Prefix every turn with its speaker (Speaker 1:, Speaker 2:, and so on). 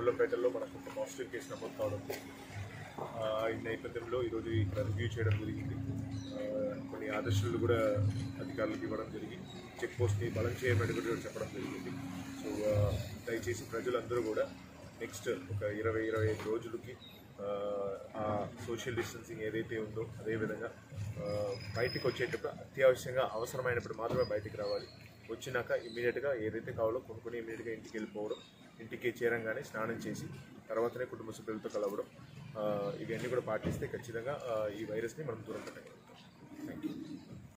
Speaker 1: గుళ్ళంపేటలో మనకు ఒక positive case నమోదు కావడం జరిగింది ఆ, ఈ నేపథ్యంలో ఈరోజు ఇక్కడ రివ్యూ చేయడం జరిగింది ఆ, కొన్ని ఆదేశాలు కూడా అధికారులకు ఇవ్వడం జరిగింది చెక్ పోస్ట్ని బలం చేయమని కూడా చెప్పడం జరిగింది సో ఆ, దయచేసి ప్రజలందరూ కూడా నెక్స్ట్ ఒక ఇరవై ఇరవై ఐదు రోజులకి ఆ, ఆ సోషల్ డిస్టెన్సింగ్ ఏదైతే ఉందో అదేవిధంగా ఆ, బయటికి వచ్చేటప్పుడు అత్యావశ్యంగా అవసరమైనప్పుడు మాత్రమే బయటికి రావాలి వచ్చినాక ఇమీడియట్గా ఏదైతే కావాలో కొనుక్కొని ఇమీడియట్గా ఇంటికి వెళ్ళిపోవడం ఇంటికి చేరంగానే స్నానం చేసి తర్వాతనే కుటుంబ సభ్యులతో కలవడం ఆ, ఇవన్నీ కూడా పాటిస్తే ఖచ్చితంగా ఆ, ఈ వైరస్ని మనం దూరం పెట్టగలుగుతాం థ్యాంక్ యూ